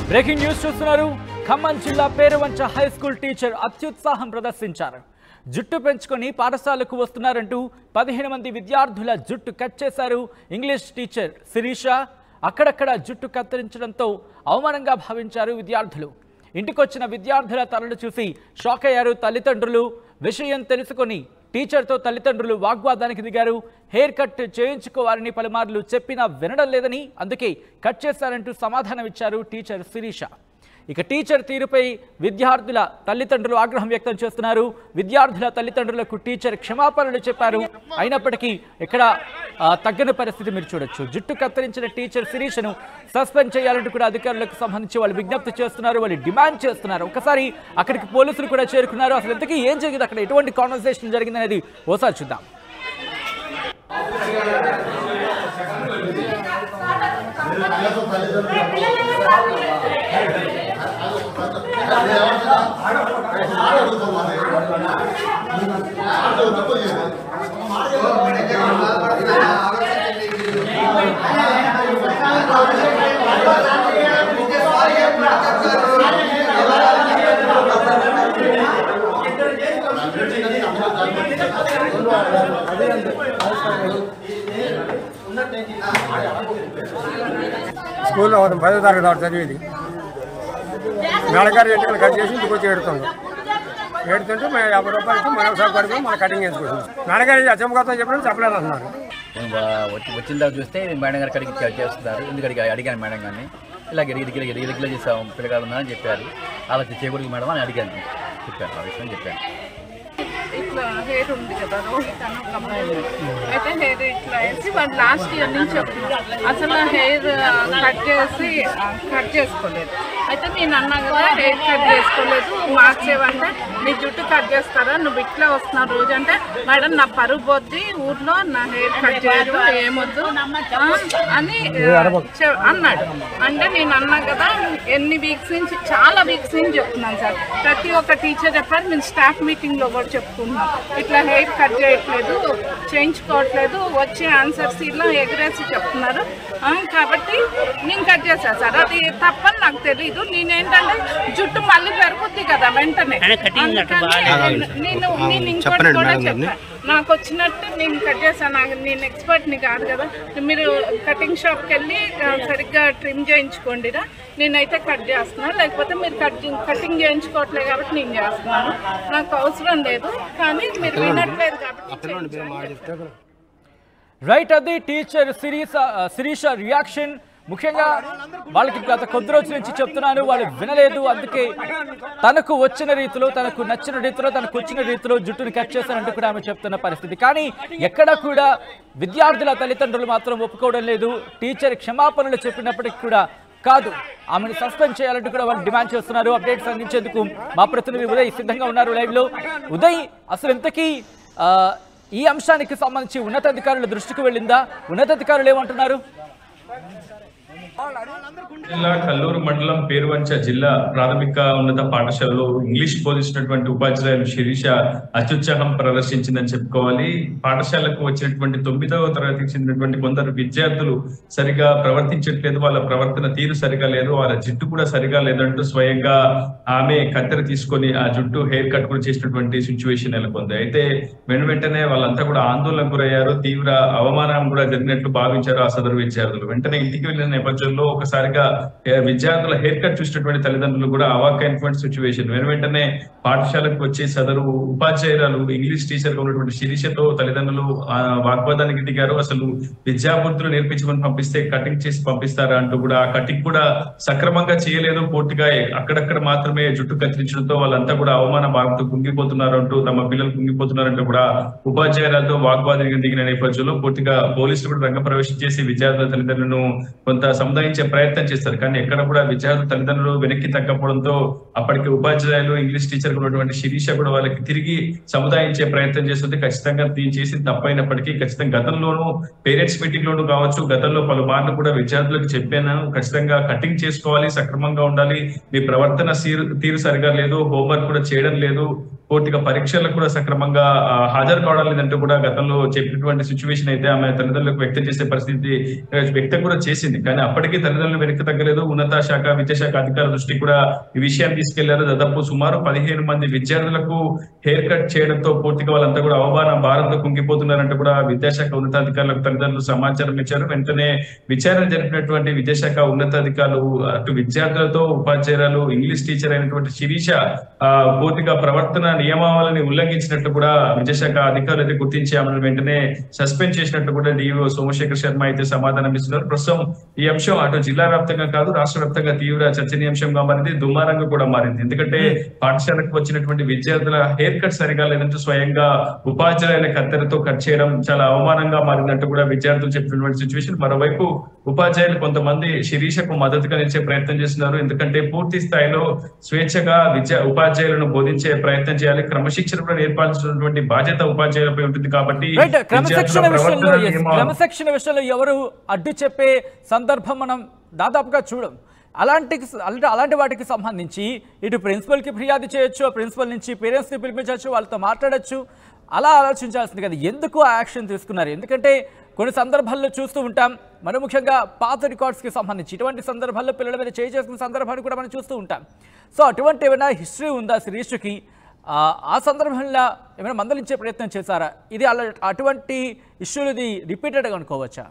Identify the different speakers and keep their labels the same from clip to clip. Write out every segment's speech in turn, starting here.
Speaker 1: Breaking news చూస్తున్నారు ఖమ్మం జిల్లా Peruvancha high school teacher అత్యుత్సాహం ప్రదర్శించారు జుట్టు పెంచుకొని పాఠశాలకు వస్తున్నారంటూ పదిహేను మంది విద్యార్థుల జుట్టు కట్ చేశారు ఇంగ్లీష్ టీచర్ శిరీష అక్కడక్కడ జుట్టు కత్తిరించడంతో అవమానంగా భావించారు విద్యార్థులు ఇంటికొచ్చిన విద్యార్థుల తలలు చూసి షాక్ అయ్యారు తల్లిదండ్రులు విషయం తెలుసుకొని టీచర్తో తల్లిదండ్రులు వాగ్వాదానికి దిగారు హెయిర్ కట్ చేయించుకోవాలని పలుమార్లు చెప్పినా వినడం లేదని అందుకే కట్ చేశారంటూ సమాధానం ఇచ్చారు టీచర్ శిరీష ఇక టీచర్ తీరుపై విద్యార్థుల తల్లిదండ్రులు ఆగ్రహం వ్యక్తం చేస్తున్నారు విద్యార్థుల తల్లిదండ్రులకు టీచర్ క్షమాపణలు చెప్పారు అయినప్పటికీ ఇక్కడ ఆ, తగ్గని పరిస్థితి మీరు చూడొచ్చు జుట్టు కత్తిరించిన టీచర్ శిరీషను సస్పెండ్ చేయాలంటూ కూడా అధికారులకు సంబంధించి వాళ్ళు విజ్ఞప్తి చేస్తున్నారు వాళ్ళు డిమాండ్ చేస్తున్నారు ఒకసారి అక్కడికి పోలీసులు కూడా చేరుకున్నారు అసలు ఇంతకీ ఏం జరిగింది అక్కడ ఎటువంటి కాన్వర్సేషన్ జరిగింది అనేది ఓసారి చూద్దాం
Speaker 2: స్కూల్లో ఒక పదో తరగతి వాడు చదివేది మేడగారి ఎంటికలు కట్ చేసి ఇంటికి వచ్చి ఏడుతుంది ఏడుతుంటే మేము యాభై రూపాయలు ఇచ్చి మనం ఒకసారి పడుతుంది మన కటింగ్ చేసుకుంటుంది మేడగారి అచ్చమ్మగతం చెప్పడం చెప్పలేదు అంటున్నారు
Speaker 3: నేను బా- వచ్చి వచ్చిన తర్వాత చూస్తే మేడం గారు కడిగి చే- చేస్తున్నారు ఎందుకు అడిగా అడిగాను మేడం గారిని ఇలా గిరిగి గిరిగి గిరిగి గిరిగిలా చేసాం పిల్లగాడు ఉన్నారని చెప్పారు అలా చేయకూడదు మేడం అని అడిగాను చెప్పాను ఆ విషయం చెప్పాను
Speaker 4: ఇట్లా హెయిర్ ఉంది కదా రోహిత్ అని ఒక అమ్మాయి అయితే హెయిర్ ఇట్లా వేసి వాళ్ళు లాస్ట్ ఇయర్ నుంచి చెప్తున్నారు అసలు హెయిర్ కట్ చేసి కట్ చేసుకోలేదు అయితే నేను అన్నా కదా హెయిర్ కట్ చేసుకోలేదు మార్క్స్ ఏమంటే నీ జుట్టు కట్ చేస్తారా నువ్వు ఇట్లా వస్తున్నావు రోజు అంటే మేడం నా పరుగు పోద్ది ఊర్లో నా హెయిర్ కట్ చేయదు ఏమొద్దు ఆ, అని ఆ, చె- అన్నాడు అంటే నేను అన్నా కదా ఎన్ని వీక్స్ నుంచి చాలా వీక్స్ నుంచి చెప్తున్నాను సార్ ప్రతి ఒక్క టీచర్ చెప్పారు మేము స్టాఫ్ మీటింగ్ లో కూడా చెప్పుకుంటున్నాం ఇట్లా హెయిర్ కట్ చేయట్లేదు చేయించుకోవట్లేదు వచ్చే ఆన్సర్స్ ఇలా ఎగరేసి చెప్తున్నారు ఆ, కాబట్టి నేను కట్ చేశాను సార్ అది తప్పని నాకు తెలియదు నేనేంటంటే జుట్టు మళ్ళీ పెరుగుద్ది కదా వెంటనే అందుకని నేను నేను ఇంకోటి కూడా చెప్పాను నాకు వచ్చినట్టు నేను కట్ చేశాను నాకు నేను ఎక్స్పర్ట్ని కాదు కదా మీరు కటింగ్ షాప్కి వెళ్ళి ఆ, సరిగ్గా ట్రిమ్ చేయించుకోండిరా నేనైతే కట్ చేస్తున్నాను లేకపోతే మీరు కట్ కటింగ్ చేయించుకోవట్లేదు కాబట్టి నేను చేస్తున్నాను నాకు అవసరం లేదు కానీ మీరు వినట్లేదు కాబట్టి చేయించండి.
Speaker 1: రైట్ అది టీచర్ శిరీష శిరీష రియాక్షన్ ముఖ్యంగా వాళ్ళకి గత కొద్ది రోజుల నుంచి చెప్తున్నాను వాళ్ళు వినలేదు అందుకే తనకు వచ్చిన రీతిలో తనకు నచ్చిన రీతిలో తనకు వచ్చిన రీతిలో జుట్టును కట్ చేశానంటూ కూడా ఆమె చెప్తున్న పరిస్థితి కానీ ఎక్కడ కూడా విద్యార్థుల తల్లిదండ్రులు మాత్రం ఒప్పుకోవడం లేదు టీచర్ క్షమాపణలు చెప్పినప్పటికీ కూడా కాదు ఆమెను సస్పెండ్ చేయాలంటూ కూడా వాళ్ళు డిమాండ్ చేస్తున్నారు అప్డేట్స్ అందించేందుకు మా ప్రతినిధి ఉదయ్ సిద్ధంగా ఉన్నారు లైవ్ లో ఉదయ్ అసలు ఇంతకీ ఆ, ఈ అంశానికి సంబంధించి ఉన్నతాధికారుల దృష్టికి వెళ్ళిందా ఉన్నతాధికారులు ఏమంటున్నారు
Speaker 5: జిల్లా కల్లూరు మండలం పేరువంచ జిల్లా ప్రాథమిక ఉన్నత పాఠశాలలో ఇంగ్లీష్ బోధించినటువంటి ఉపాధ్యాయులు శిరీష అత్యుత్సాహం ప్రదర్శించిందని చెప్పుకోవాలి పాఠశాలకు వచ్చినటువంటి తొమ్మిదవ తరగతికి చెందినటువంటి కొందరు విద్యార్థులు సరిగా ప్రవర్తించట్లేదు వాళ్ళ ప్రవర్తన తీరు సరిగా లేదు వాళ్ళ జుట్టు కూడా సరిగా లేదంటూ స్వయంగా ఆమె కత్తెర తీసుకొని ఆ జుట్టు హెయిర్ కట్ కూడా చేసినటువంటి సిచ్యువేషన్ నెలకొంది అయితే వెను వెంటనే వాళ్ళంతా కూడా ఆందోళనకు గురయ్యారు తీవ్ర అవమానం కూడా జరిగినట్లు భావించారు ఆ సదరు విద్యార్థులు వెంటనే ఇంటికి వెళ్ళిన నేపథ్యంలో ఒకసారిగా ఏ, విద్యార్థుల హెయిర్ కట్ చూసినటువంటి తల్లిదండ్రులు కూడా అవాక్కైనటువంటి సిచ్యువేషన్ వెను వెంటనే పాఠశాలకు వచ్చి సదరు ఉపాధ్యాయురాలు ఇంగ్లీష్ టీచర్ గా ఉన్నటువంటి శిరీషతో తల్లిదండ్రులు ఆ, వాగ్వాదానికి దిగారు అసలు విద్యాబుద్ధులు నేర్పించమని పంపిస్తే కటింగ్ చేసి పంపిస్తారా అంటూ కూడా ఆ కటింగ్ కూడా సక్రమంగా చేయలేదు పూర్తిగా అక్కడక్కడ మాత్రమే జుట్టు కత్తిరించడంతో వాళ్ళంతా కూడా అవమాన భావంతో కుంగిపోతున్నారు అంటూ తమ పిల్లలు కుంగిపోతున్నారంటూ కూడా ఉపాధ్యాయులతో వాగ్వాదానికి దిగిన నేపథ్యంలో పూర్తిగా పోలీసులు కూడా రంగ ప్రవేశం చేసి విద్యార్థుల తల్లిదండ్రులను కొంత సముదాయించే ప్రయత్నం చేస్తారు కానీ ఎక్కడ కూడా విద్యార్థుల తల్లిదండ్రులు వెనక్కి తగ్గకపోవడంతో అప్పటికి ఉపాధ్యాయులు ఇంగ్లీష్ టీచర్ ఉన్నటువంటి శిరీష కూడా వాళ్ళకి తిరిగి సముదాయించే ప్రయత్నం చేస్తుంది ఖచ్చితంగా దీన్ని చేసింది తప్పైనప్పటికీ ఖచ్చితంగా గతంలోనూ పేరెంట్స్ మీటింగ్ లోనూ కావచ్చు గతంలో పలుమార్లు కూడా విద్యార్థులకు చెప్పాను ఖచ్చితంగా కటింగ్ చేసుకోవాలి సక్రమంగా ఉండాలి మీ ప్రవర్తన సీరు తీరు సరిగా లేదు హోంవర్క్ కూడా చేయడం లేదు పూర్తిగా పరీక్షలకు కూడా సక్రమంగా ఆ, హాజరు కావడం లేదంటూ కూడా గతంలో చెప్పినటువంటి సిచ్యువేషన్ అయితే ఆమె తల్లిదండ్రులకు వ్యక్తం చేసే పరిస్థితి ఆ, వ్యక్తం కూడా చేసింది కానీ అప్పటికీ తల్లిదండ్రులు వెనక్కి తగ్గలేదు ఉన్నత శాఖ విద్యాశాఖ అధికారుల దృష్టికి కూడా ఈ విషయాన్ని తీసుకెళ్లారు దాదాపు సుమారు పదిహేను మంది విద్యార్థులకు హెయిర్ కట్ చేయడంతో పూర్తిగా వాళ్ళంతా కూడా అవమాన భారంతో కుంగిపోతున్నారంటూ కూడా విద్యాశాఖ ఉన్నతాధికారులకు తల్లిదండ్రులు సమాచారం ఇచ్చారు వెంటనే విచారణ జరిపినటువంటి విద్యాశాఖ ఉన్నతాధికారులు అటు విద్యార్థులతో ఉపాధ్యాయురాలు ఇంగ్లీష్ టీచర్ అయినటువంటి శిరీష ఆ, పూర్తిగా ప్రవర్తన నియమావళిని ఉల్లంఘించినట్టు కూడా విద్యాశాఖ అధికారులు అయితే గుర్తించి ఆమెను వెంటనే సస్పెండ్ చేసినట్టు కూడా డిఓ సోమశేఖర్ శర్మ అయితే సమాధానం ఇస్తున్నారు ప్రస్తుతం ఈ అంశం అటు జిల్లా వ్యాప్తంగా కాదు రాష్ట్ర వ్యాప్తంగా తీవ్ర చర్చనీయాంశంగా మారింది దుమారంగా కూడా మారింది ఎందుకంటే పాఠశాలకు వచ్చినటువంటి విద్యార్థుల హెయిర్ కట్ సరిగా లేదంటూ స్వయంగా ఉపాధ్యాయుల కత్తెరతో కట్ చేయడం చాలా అవమానంగా మారిందంటూ కూడా విద్యార్థులు చెప్పినటువంటి సిచ్యువేషన్ మరోవైపు ఉపాధ్యాయులు కొంతమంది శిరీషకు మద్దతుగా నిలిచే ప్రయత్నం చేస్తున్నారు ఎందుకంటే పూర్తి స్థాయిలో స్వేచ్ఛగా విద్యా ఉపాధ్యాయులను బోధించే ప్రయత్నం చేయాలి క్రమశిక్షణ కూడా నేర్పాల్సినటువంటి బాధ్యత ఉపాధ్యాయులపై ఉంటుంది కాబట్టి
Speaker 1: రైట్ క్రమశిక్షణ
Speaker 5: విద్యార్థుల
Speaker 1: విషయంలో
Speaker 5: ప్రవర్తన
Speaker 1: yes,
Speaker 5: నియమాలు-
Speaker 1: క్రమశిక్షణ విషయంలో ఎవరు అడ్డు చెప్పే సందర్భం మనం దాదాపుగా చూడం అలాంటి అలాంటి అలాంటి వాటికి సంబంధించి ఇటు ప్రిన్సిపల్కి ఫిర్యాదు చేయొచ్చు ప్రిన్సిపల్ నుంచి పేరెంట్స్ని పిలిపించవచ్చు వాళ్ళతో మాట్లాడొచ్చు అలా ఆలోచించాల్సింది కదా ఎందుకు ఆ యాక్షన్ తీసుకున్నారు ఎందుకంటే కొన్ని సందర్భాల్లో చూస్తూ ఉంటాం మరి ముఖ్యంగా పాత రికార్డ్స్కి సంబంధించి ఇటువంటి సందర్భాల్లో పిల్లల మీద చేయి చేసుకున్న సందర్భాన్ని కూడా మనం చూస్తూ ఉంటాం సో అటువంటి ఏమైనా హిస్టరీ ఉందా శిరీషుకి ఆ, ఆ సందర్భంలో ఏమైనా మందలించే ప్రయత్నం చేశారా ఇది అలా అటువంటి ఇష్యూలు ఇది రిపీటెడ్గా అనుకోవచ్చా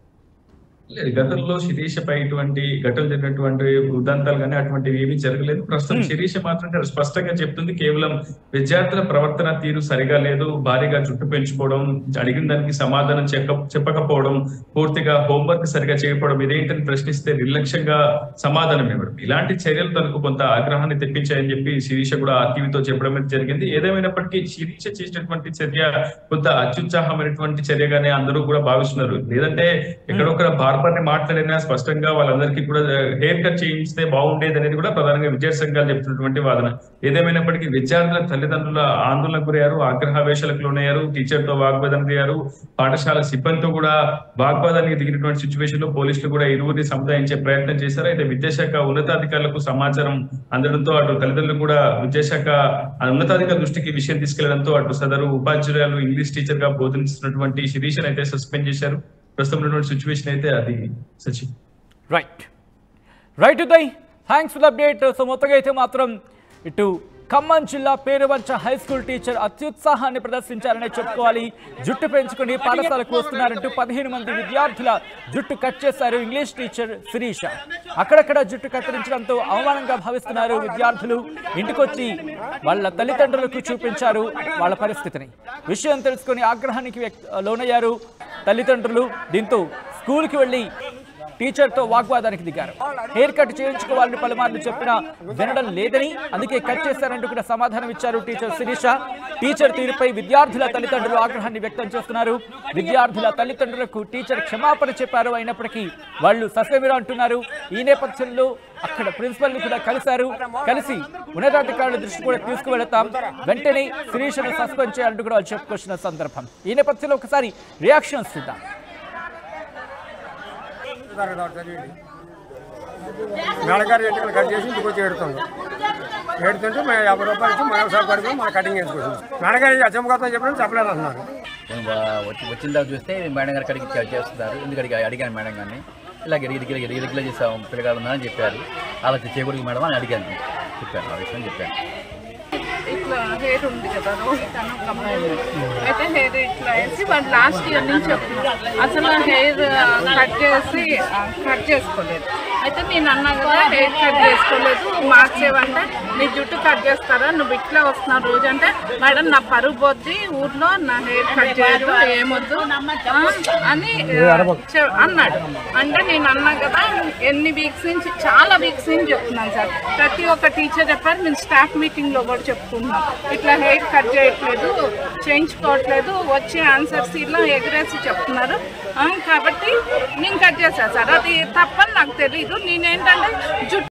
Speaker 5: లేదు గతంలో శిరీషపై ఇటువంటి ఘటనలు జరిగినటువంటి ఉదంతాలు కానీ అటువంటివి ఏమీ జరగలేదు ప్రస్తుతం శిరీష మాత్రం స్పష్టంగా చెప్తుంది కేవలం విద్యార్థుల ప్రవర్తన తీరు సరిగా లేదు భారీగా జుట్టు పెంచుకోవడం అడిగిన దానికి సమాధానం చెప్ప చెప్పకపోవడం పూర్తిగా హోంవర్క్ సరిగా చేయకపోవడం ఇదేంటని ప్రశ్నిస్తే నిర్లక్ష్యంగా సమాధానం ఇవ్వడం ఇలాంటి చర్యలు తనకు కొంత ఆగ్రహాన్ని తెప్పించాయని చెప్పి శిరీష కూడా ఆర్టీవీతో చెప్పడం అయితే జరిగింది ఏదేమైనప్పటికీ శిరీష చేసినటువంటి చర్య కొంత అత్యుత్సాహమైనటువంటి చర్యగానే అందరూ కూడా భావిస్తున్నారు లేదంటే ఎక్కడొక్కడ బార్బర్ ని మాట్లాడినా స్పష్టంగా వాళ్ళందరికీ కూడా హెయిర్ కట్ చేయిస్తే బాగుండేది అనేది కూడా ప్రధానంగా విద్యార్థి సంఘాలు చెప్తున్నటువంటి వాదన ఏదేమైనప్పటికీ విద్యార్థుల తల్లిదండ్రుల ఆందోళనకు గురయ్యారు ఆగ్రహావేశాలకు లోనయ్యారు టీచర్ తో వాగ్వాదం అయ్యారు పాఠశాల సిబ్బందితో కూడా వాగ్వాదానికి దిగినటువంటి సిచ్యువేషన్ లో పోలీసులు కూడా ఇరువురిని సముదాయించే ప్రయత్నం చేశారు అయితే విద్యాశాఖ ఉన్నతాధికారులకు సమాచారం అందడంతో అటు తల్లిదండ్రులు కూడా విద్యాశాఖ ఆ ఉన్నతాధికారుల దృష్టికి ఈ విషయం తీసుకెళ్లడంతో అటు సదరు ఉపాధ్యాయులు ఇంగ్లీష్ టీచర్ గా బోధిస్తున్నటువంటి శిరీషను అయితే సస్పెండ్ చేశారు ప్రస్తుతం ఉన్నటువంటి సిచ్యువేషన్ అయితే అది Sachin
Speaker 1: right right Uday thanks for update so మొత్తంగా అయితే మాత్రం ఇటు ఖమ్మం జిల్లా పేరువంచ హై స్కూల్ టీచర్ అత్యుత్సాహాన్ని ప్రదర్శించారనే చెప్పుకోవాలి జుట్టు పెంచుకుని పాఠశాలకు వస్తున్నారంటూ పదిహేను మంది విద్యార్థుల జుట్టు కట్ చేశారు ఇంగ్లీష్ టీచర్ శిరీష అక్కడక్కడ జుట్టు కత్తిరించడంతో అవమానంగా భావిస్తున్నారు విద్యార్థులు ఇంటికొచ్చి వాళ్ళ తల్లిదండ్రులకు చూపించారు వాళ్ళ పరిస్థితిని విషయం తెలుసుకొని ఆగ్రహానికి వ్యక్- లోనయ్యారు తల్లిదండ్రులు దీంతో స్కూల్కి వెళ్ళి టీచర్తో వాగ్వాదానికి దిగారు హెయిర్ కట్ చేయించుకోవాలని పలుమార్లు చెప్పినా వినడం లేదని అందుకే కట్ చేశారంటూ కూడా సమాధానం ఇచ్చారు టీచర్ శిరీష టీచర్ తీరుపై విద్యార్థుల తల్లిదండ్రులు ఆగ్రహాన్ని వ్యక్తం చేస్తున్నారు విద్యార్థుల తల్లిదండ్రులకు టీచర్ క్షమాపణ చెప్పారు అయినప్పటికీ వాళ్ళు సస్యమిరా అంటున్నారు ఈ నేపథ్యంలో అక్కడ ప్రిన్సిపల్ ని కూడా కలిశారు కలిసి ఉన్నతాధికారుల దృష్టి కూడా తీసుకువెళతాం వెంటనే శిరీషను సస్పెండ్ చేయాలంటూ కూడా వాళ్ళు చెప్పుకొచ్చిన సందర్భం ఈ నేపథ్యంలో ఒకసారి రియాక్షన్స్ చూద్దాం
Speaker 2: మేడగారు ఎంటికలు కట్ చేసి ఇంటికి వచ్చి ఏడుతుంది ఏడుతుంటే మేము యాభై రూపాయలు ఇచ్చి మనం సార్ పడుకుని మన కటింగ్ వేసుకొచ్చింది మేడగారు అచ్చమ్మగారితో చెప్పడం చెప్పలేదు అంటున్నారు
Speaker 3: నేను వా- వచ్చి వచ్చిన తర్వాత చూస్తే మేడం గారు కడిగి చే- చేస్తున్నారు ఎందుకు అడిగా అడిగాను మేడం గారిని ఇలా ఇరిగిరి ఇరిగిరి చేసాం పిల్లగాడు ఉన్నారని చెప్పారు అలా చేయకూడదు మేడం అని అడిగాను చెప్పాను ఆ విషయం చెప్పాను
Speaker 4: ఇట్లా హెయిర్ ఉంది కదా రోహిత్ అని ఒక అమ్మాయి అయితే హెయిర్ ఇట్లా వేసి వాళ్ళు లాస్ట్ ఇయర్ నుంచి చెప్తున్నారు అసలు హెయిర్ కట్ చేసి కట్ చేసుకోలేదు అయితే నేను అన్నా కదా హెయిర్ కట్ చేసుకోలేదు మార్క్స్ ఏమంటే నీ జుట్టు కట్ చేస్తారా నువ్వు ఇట్లా వస్తున్నావు రోజు అంటే మేడం నా పరుగు పోద్ది ఊర్లో నా హెయిర్ కట్ చేయదు ఏమొద్దు ఆ, అని ఆ, చె- అన్నాడు అంటే నేను అన్నా కదా ఎన్ని వీక్స్ నుంచి చాలా వీక్స్ నుంచి చెప్తున్నాను సార్ ప్రతి ఒక్క టీచర్ చెప్పారు నేను స్టాఫ్ మీటింగ్ లో కూడా చెప్తున్నాను ఇట్లా హెయిర్ కట్ చేయట్లేదు చేయించుకోవట్లేదు వచ్చే ఆన్సర్స్ ఇలా ఎగరేసి చెప్తున్నారు ఆ, కాబట్టి నేను కట్ చేశాను సార్ అది తప్పని నాకు తెలియదు నేనేంటంటే జుట్టు